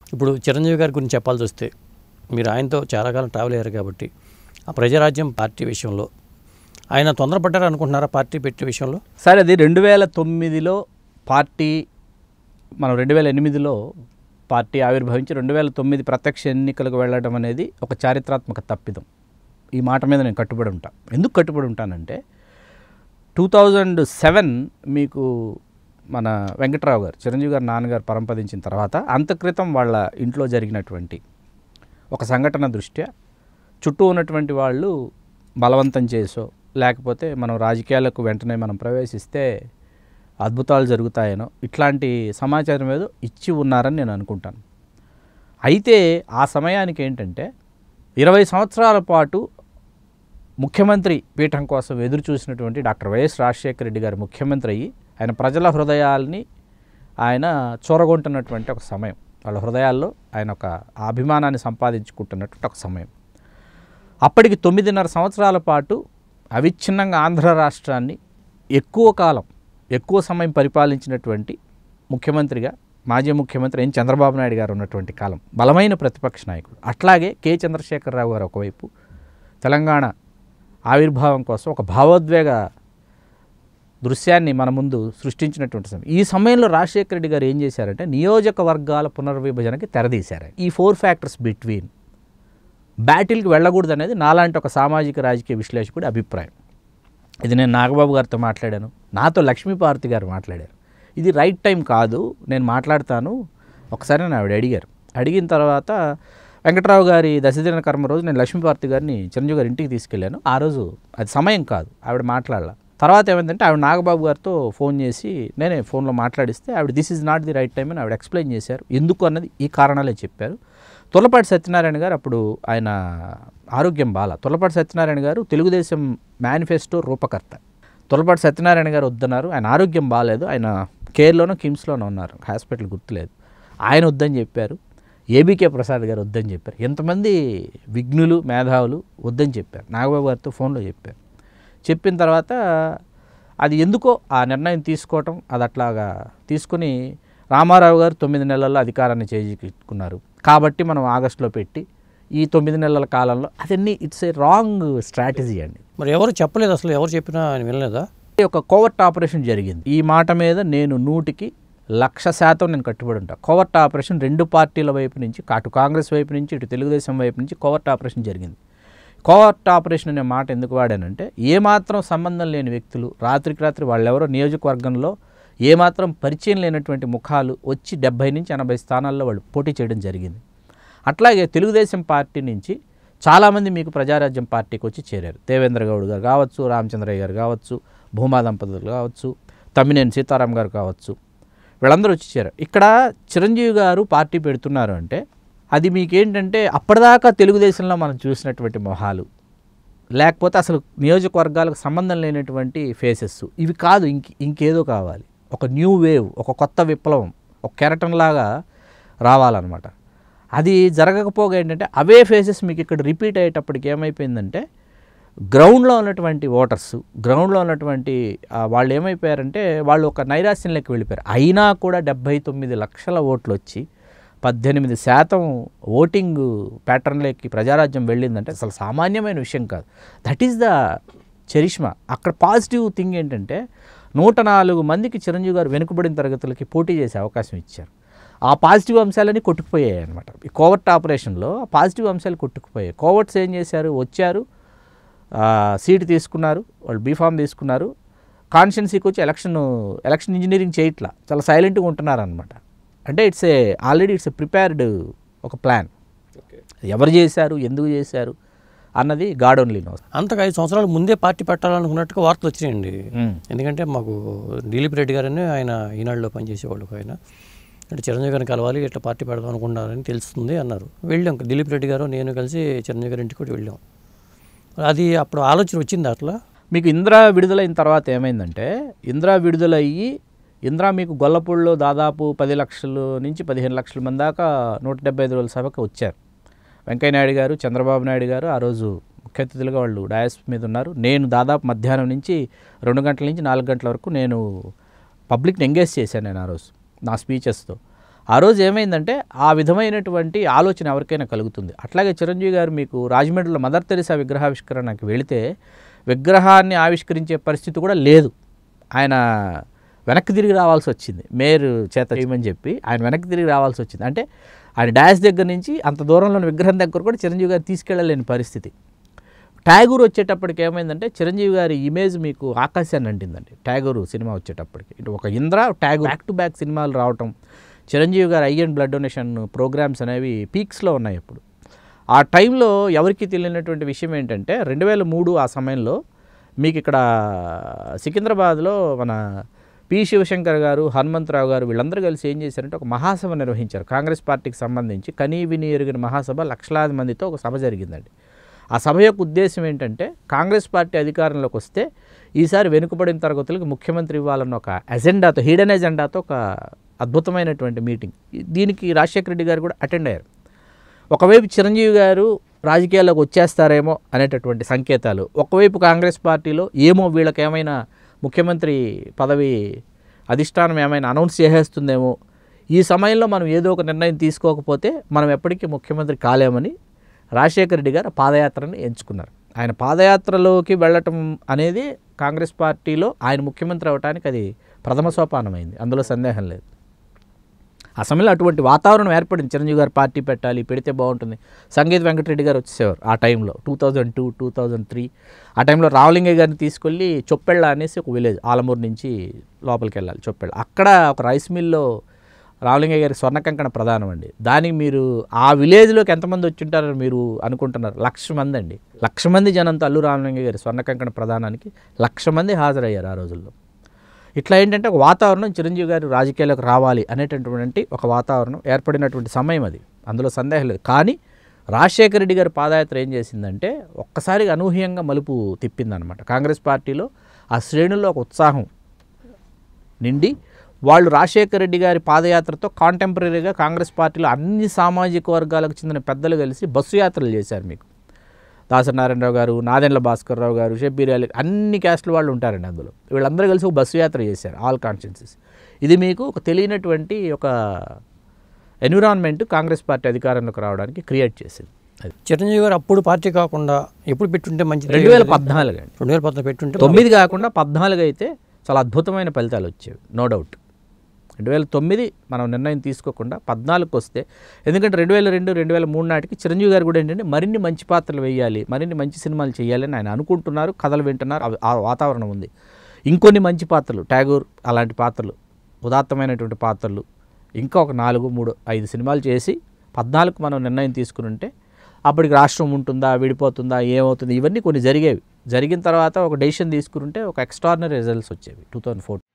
ఇప్పుడు చిరంజీవి గారి గురించి చెప్పాల్సి వస్తే మీరు ఆయనతో చాలా కాలం ట్రావెల్ అయ్యారు కాబట్టి ఆ ప్రజారాజ్యం పార్టీ విషయంలో ఆయన తొందరపడ్డారు అనుకుంటున్నారా పార్టీ పెట్టే విషయంలో సరే అది రెండు వేల తొమ్మిదిలో పార్టీ మనం రెండు వేల ఎనిమిదిలో పార్టీ ఆవిర్భవించి రెండు వేల తొమ్మిది ప్రత్యక్ష ఎన్నికలకు వెళ్ళడం అనేది ఒక చారిత్రాత్మక తప్పిదం ఈ మాట మీద నేను కట్టుబడి ఉంటాను ఎందుకు కట్టుబడి ఉంటానంటే టూ థౌజండ్ సెవెన్ మీకు మన వెంకట్రావు గారు చిరంజీవి గారు నాన్నగారు పరంపదించిన తర్వాత అంత క్రితం వాళ్ళ ఇంట్లో జరిగినటువంటి ఒక సంఘటన దృష్ట్యా చుట్టూ ఉన్నటువంటి వాళ్ళు బలవంతం చేసో లేకపోతే మనం రాజకీయాలకు వెంటనే మనం ప్రవేశిస్తే అద్భుతాలు జరుగుతాయనో ఇట్లాంటి సమాచారం ఏదో ఇచ్చి ఉన్నారని నేను అనుకుంటాను అయితే ఆ సమయానికి ఏంటంటే ఇరవై సంవత్సరాల పాటు ముఖ్యమంత్రి పీఠం కోసం ఎదురు చూసినటువంటి డాక్టర్ వైఎస్ రాజశేఖర రెడ్డి గారు ముఖ్యమంత్రి అయ్యి ఆయన ప్రజల హృదయాల్ని ఆయన చూరగొంటున్నటువంటి ఒక సమయం వాళ్ళ హృదయాల్లో ఆయన ఒక ఆ అభిమానాన్ని సంపాదించుకుంటున్నటువంటి ఒక సమయం అప్పటికి తొమ్మిదిన్నర సంవత్సరాల పాటు అవిచ్ఛిన్నంగా ఆంధ్ర రాష్ట్రాన్ని ఎక్కువ కాలం ఎక్కువ సమయం పరిపాలించినటువంటి ముఖ్యమంత్రిగా మాజీ ముఖ్యమంత్రి ఎన్ చంద్రబాబు నాయుడు గారు ఉన్నటువంటి కాలం బలమైన ప్రతిపక్ష నాయకుడు అట్లాగే కె చంద్రశేఖరరావు గారు ఒకవైపు తెలంగాణ ఆవిర్భావం కోసం ఒక భావోద్వేగ దృశ్యాన్ని మన ముందు సృష్టించినటువంటి సమయం ఈ సమయంలో రాజశేఖర రెడ్డి గారు ఏం చేశారంటే నియోజకవర్గాల పునర్విభజనకి తెరదీశారు ఈ ఫోర్ ఫ్యాక్టర్స్ బిట్వీన్ బ్యాటిల్కి వెళ్ళకూడదు అనేది నాలాంటి ఒక సామాజిక రాజకీయ విశ్లేషకుడి అభిప్రాయం ఇది నేను నాగబాబు గారితో మాట్లాడాను నాతో లక్ష్మీపార్వతి గారు మాట్లాడారు ఇది రైట్ టైం కాదు నేను మాట్లాడతాను ఒకసారి నేను ఆవిడ అడిగారు అడిగిన తర్వాత వెంకట్రావు గారి దశదిన కర్మ రోజు నేను లక్ష్మీపార్వతి గారిని చిరంజీవి గారి ఇంటికి తీసుకెళ్ళాను ఆ రోజు అది సమయం కాదు ఆవిడ మాట్లాడాల తర్వాత ఏమైందంటే ఆవిడ నాగబాబు గారితో ఫోన్ చేసి నేనే ఫోన్లో మాట్లాడిస్తే ఆవిడ this is not the right time అని ఆవిడ ఎక్స్ప్లెయిన్ చేశారు ఎందుకు అన్నది ఈ కారణాలే చెప్పారు తులపాటి సత్యనారాయణ గారు అప్పుడు ఆయన ఆరోగ్యం బాల తులపాటి సత్యనారాయణ గారు తెలుగుదేశం మేనిఫెస్టో రూపకర్త తులపాటి సత్యనారాయణ గారు వద్దన్నారు ఆయన ఆరోగ్యం బాగాలేదు ఆయన కేర్లోనో కిమ్స్లోనో ఉన్నారు హాస్పిటల్ గుర్తులేదు ఆయన వద్దని చెప్పారు ఏబీకే ప్రసాద్ గారు వద్దని చెప్పారు ఎంతమంది విఘ్నులు మేధావులు వద్దని చెప్పారు నాగబాబు గారితో ఫోన్లో చెప్పారు చెప్పిన తర్వాత అది ఎందుకో ఆ నిర్ణయం తీసుకోవటం అది అట్లాగా తీసుకుని రామారావు గారు తొమ్మిది నెలల్లో అధికారాన్ని చేజిక్కించుకున్నారు కాబట్టి మనం ఆగస్టులో పెట్టి ఈ తొమ్మిది నెలల కాలంలో అదన్నీ ఇట్స్ ఏ రాంగ్ స్ట్రాటజీ అండి మరి ఎవరు చెప్పలేదు అసలు ఎవరు చెప్పినా ఆయన వినలేదా ఒక కోవర్ట్ ఆపరేషన్ జరిగింది ఈ మాట మీద నేను నూటికి లక్ష శాతం నేను కట్టుబడి ఉంటాను కోవర్ట్ ఆపరేషన్ రెండు పార్టీల వైపు నుంచి అటు కాంగ్రెస్ వైపు నుంచి ఇటు తెలుగుదేశం వైపు నుంచి కోవర్ట్ ఆపరేషన్ జరిగింది కోవర్ట్ ఆపరేషన్ అనే మాట ఎందుకు వాడానంటే ఏమాత్రం సంబంధం లేని వ్యక్తులు రాత్రికి రాత్రి వాళ్ళెవరో నియోజకవర్గంలో ఏమాత్రం పరిచయం లేనటువంటి ముఖాలు వచ్చి డెబ్బై నుంచి ఎనభై స్థానాల్లో వాళ్ళు పోటీ చేయడం జరిగింది అట్లాగే తెలుగుదేశం పార్టీ నుంచి చాలామంది మీకు ప్రజారాజ్యం పార్టీకి వచ్చి చేరారు దేవేంద్ర గౌడ్ గారు కావచ్చు రామచంద్రయ్య గారు కావచ్చు భూమా దంపతులు కావచ్చు తమ్మినేని సీతారాం గారు కావచ్చు వీళ్ళందరూ వచ్చి చేరారు ఇక్కడ చిరంజీవి గారు పార్టీ పెడుతున్నారు అంటే అది మీకేంటంటే అప్పటిదాకా తెలుగుదేశంలో మనం చూసినటువంటి మొహాలు లేకపోతే అసలు నియోజకవర్గాలకు సంబంధం లేనటువంటి ఫేసెస్ ఇవి కాదు ఇంక ఇంకేదో కావాలి ఒక న్యూ వేవ్ ఒక కొత్త విప్లవం ఒక కెరటన్ లాగా రావాలన్నమాట అది జరగకపోగా ఏంటంటే అవే ఫేసెస్ మీకు ఇక్కడ రిపీట్ అయ్యేటప్పటికి ఏమైపోయిందంటే గ్రౌండ్లో ఉన్నటువంటి ఓటర్స్ గ్రౌండ్లో ఉన్నటువంటి ఆ, వాళ్ళు ఏమైపోయారంటే వాళ్ళు ఒక నైరాశ్యంలోకి వెళ్ళిపోయారు అయినా కూడా డెబ్భై తొమ్మిది లక్షల ఓట్లు వచ్చి పద్దెనిమిది శాతం ఓటింగ్ ప్యాటర్న్లోకి ప్రజారాజ్యం వెళ్ళిందంటే అసలు సామాన్యమైన విషయం కాదు దట్ ఈస్ ద చరిష్మా అక్కడ పాజిటివ్ థింగ్ ఏంటంటే నూట నాలుగు మందికి చిరంజీవి గారు వెనుకబడిన తరగతులకి పోటీ చేసే అవకాశం ఇచ్చారు ఆ పాజిటివ్ అంశాలన్నీ కొట్టుకుపోయాయి అనమాట ఈ కోవర్ట్ ఆపరేషన్లో ఆ పాజిటివ్ అంశాలు కొట్టుకుపోయాయి కోవర్ట్స్ ఏం చేశారు వచ్చారు ఆ, సీటు తీసుకున్నారు వాళ్ళు బీఫామ్ తీసుకున్నారు కాన్స్టిట్యున్సీకి వచ్చి ఎలక్షన్ ఎలక్షన్ ఇంజనీరింగ్ చేయట్లా చాలా సైలెంట్గా ఉంటున్నారు అనమాట అంటే it's a already it's a prepared ఒక ప్లాన్ ఎవరు చేశారు ఎందుకు చేశారు అన్నది గాడ్ ఓన్లీ నోస్ అంతకు ఐదు సంవత్సరాల ముందే పార్టీ పెట్టాలనుకున్నట్టుగా వార్తలు వచ్చినాయండి ఎందుకంటే మాకు దిలీప్ రెడ్డి గారని ఆయన ఈనాడులో పనిచేసేవాళ్ళు ఒక ఆయన అంటే చిరంజీవి గారిని కలవాలి ఇట్లా పార్టీ పెడదాం అనుకున్నారని తెలుస్తుంది అన్నారు వెళ్ళాం దిలీప్ రెడ్డి గారు నేను కలిసి చిరంజీవి గారి ఇంటికి కూడా వెళ్ళాం అది అప్పుడు ఆలోచన వచ్చింది అట్లా మీకు ఇంద్రా విడుదలైన తర్వాత ఏమైందంటే ఇంద్రా విడుదలయ్యి ఇంద్రా మీకు గొల్లపూడిలో దాదాపు పది లక్షలు నుంచి పదిహేను లక్షల మంది దాకా నూట డెబ్బై ఐదు రోజుల సభకు వచ్చారు వెంకయ్యనాయుడు గారు చంద్రబాబు నాయుడు గారు ఆ రోజు ముఖ్య అతిథులుగా వాళ్ళు డయాస్ మీద ఉన్నారు నేను దాదాపు మధ్యాహ్నం నుంచి రెండు గంటల నుంచి నాలుగు గంటల వరకు నేను పబ్లిక్ని ఎంగేజ్ చేశాను నేను ఆ రోజు నా స్పీచెస్తో ఆ రోజు ఏమైందంటే ఆ విధమైనటువంటి ఆలోచన ఎవరికైనా కలుగుతుంది అట్లాగే చిరంజీవి గారు మీకు రాజమండ్రిలో మదర్ తెరిసా విగ్రహావిష్కరణకి వెళితే విగ్రహాన్ని ఆవిష్కరించే పరిస్థితి కూడా లేదు ఆయన వెనక్కి తిరిగి రావాల్సి వచ్చింది మేయర్ చేత చేయమని చెప్పి ఆయన వెనక్కి తిరిగి రావాల్సి వచ్చింది అంటే ఆయన డాష్ దగ్గర నుంచి అంత దూరంలోని విగ్రహం దగ్గర కూడా చిరంజీవి గారు తీసుకెళ్ళలేని పరిస్థితి ట్యాగూర్ వచ్చేటప్పటికి ఏమైందంటే చిరంజీవి గారి ఇమేజ్ మీకు ఆకాశాన్ని అంటిందండి ట్యాగూర్ సినిమా వచ్చేటప్పటికి ఇటు ఒక Indra Tagore back to back సినిమాలు రావటం Chiranjeevi garu eye and blood donation programs అనేవి పీక్స్లో ఉన్నాయి ఇప్పుడు ఆ టైంలో ఎవరికి తెలియనటువంటి విషయం ఏంటంటే రెండు వేల మూడు ఆ సమయంలో మీకు ఇక్కడ సికింద్రాబాద్లో మన పి శివశంకర్ గారు హనుమంతరావు గారు వీళ్ళందరూ కలిసి ఏం చేశారంటే ఒక మహాసభ నిర్వహించారు కాంగ్రెస్ పార్టీకి సంబంధించి కనీ విని ఎరిగిన మహాసభ లక్షలాది మందితో ఒక సభ జరిగిందండి ఆ సభ యొక్క ఉద్దేశం ఏంటంటే కాంగ్రెస్ పార్టీ అధికారంలోకి వస్తే ఈసారి వెనుకబడిన తరగతులకు ముఖ్యమంత్రి ఇవ్వాలన్న ఒక ఎజెండాతో హిడెన్ ఎజెండాతో ఒక అద్భుతమైనటువంటి మీటింగ్ దీనికి రాజశేఖర రెడ్డి గారు కూడా అటెండ్ అయ్యారు ఒకవైపు చిరంజీవి గారు రాజకీయాల్లోకి వచ్చేస్తారేమో అనేటటువంటి సంకేతాలు ఒకవైపు కాంగ్రెస్ పార్టీలో ఏమో వీళ్ళకి ఏమైనా ముఖ్యమంత్రి పదవి అధిష్టానం ఏమైనా అనౌన్స్ చేసేస్తుందేమో ఈ సమయంలో మనం ఏదో ఒక నిర్ణయం తీసుకోకపోతే మనం ఎప్పటికీ ముఖ్యమంత్రి కాలేమని రాజశేఖర రెడ్డి గారు పాదయాత్రని ఎంచుకున్నారు ఆయన పాదయాత్రలోకి వెళ్ళటం అనేది కాంగ్రెస్ పార్టీలో ఆయన ముఖ్యమంత్రి అవడానికి అది ప్రథమ సోపానమైంది అందులో సందేహం లేదు ఆ సమయంలో అటువంటి వాతావరణం ఏర్పడింది చిరంజీవి గారు పార్టీ పెట్టాలి పెడితే బాగుంటుంది సంగీత్ వెంకటరెడ్డి గారు వచ్చేసేవారు ఆ టైంలో two thousand two two thousand three ఆ టైంలో రావలింగయ్య గారిని తీసుకెళ్ళి చొప్పెళ్ళ అనేసి ఒక విలేజ్ ఆలమూరు నుంచి లోపలికి వెళ్ళాలి చొప్పెళ్ళ అక్కడ ఒక రైస్ మిల్లో రావలింగయ్య గారి స్వర్ణ కంకణ ప్రధానం అండి దానికి మీరు ఆ విలేజ్లోకి ఎంతమంది వచ్చి ఉంటారని మీరు అనుకుంటున్నారు లక్ష మంది అండి లక్ష మంది జనంతో అల్లు రామలింగయ్య గారి స్వర్ణ కంకణ ప్రధానానికి లక్ష మంది హాజరయ్యారు ఆ రోజుల్లో ఇట్లా ఏంటంటే ఒక వాతావరణం చిరంజీవి గారు రాజకీయాలకు రావాలి అనేటటువంటి ఒక వాతావరణం ఏర్పడినటువంటి సమయం అది అందులో సందేహం లేదు కానీ రాజశేఖర రెడ్డి గారి పాదయాత్ర ఏం చేసిందంటే ఒక్కసారిగా అనూహ్యంగా మలుపు తిప్పిందనమాట కాంగ్రెస్ పార్టీలో ఆ శ్రేణుల్లో ఒక ఉత్సాహం నిండి వాళ్ళు రాజశేఖర రెడ్డి గారి పాదయాత్రతో కాంటెంపరీగా కాంగ్రెస్ పార్టీలో అన్ని సామాజిక వర్గాలకు చెందిన పెద్దలు కలిసి బస్సు యాత్రలు చేశారు మీకు దాసరి నారాయణరావు గారు నాదెండ్ల భాస్కర్ రావు గారు షబ్బీర్ అలీ అన్ని క్యాస్ట్ల వాళ్ళు ఉంటారండి అందులో వీళ్ళందరూ కలిసి ఒక బస్సు యాత్ర చేశారు ఆల్ కాన్స్టిట్యున్సీస్ ఇది మీకు ఒక తెలియనటువంటి ఒక ఎన్విరాన్మెంట్ కాంగ్రెస్ పార్టీ అధికారంలోకి రావడానికి క్రియేట్ చేసింది అది చిరంజీవి గారు అప్పుడు పార్టీ కాకుండా ఎప్పుడు పెట్టుంటే మంచిది రెండు వేల పద్నాలుగు అండి రెండు వేల పద్నాలుగు పెట్టుంటే తొమ్మిది కాకుండా పద్నాలుగు అయితే చాలా అద్భుతమైన ఫలితాలు వచ్చేవి నో డౌట్ రెండు వేల తొమ్మిది మనం నిర్ణయం తీసుకోకుండా పద్నాలుగుకి వస్తే ఎందుకంటే రెండు వేల రెండు రెండు వేల మూడు నాటికి చిరంజీవి గారు కూడా ఏంటంటే మరిన్ని మంచి పాత్రలు వేయాలి మరిన్ని మంచి సినిమాలు చేయాలని ఆయన అనుకుంటున్నారు కథలు వింటున్నారు అవి- ఆ వాతావరణం ఉంది ఇంకొన్ని మంచి పాత్రలు ట్యాగూర్ అలాంటి పాత్రలు ఉదాత్తమైనటువంటి పాత్రలు ఇంకా ఒక నాలుగు మూడు ఐదు సినిమాలు చేసి పద్నాలుగు మనం నిర్ణయం తీసుకుని ఉంటే అప్పటికి రాష్ట్రం ఉంటుందా విడిపోతుందా ఏమవుతుంది ఇవన్నీ కొన్ని జరిగేవి జరిగిన తర్వాత ఒక డెసిషన్ తీసుకుంటే ఒక ఎక్స్ట్రాడినరీ రిజల్ట్స్ వచ్చేవి టూ థౌజండ్ ఫోర్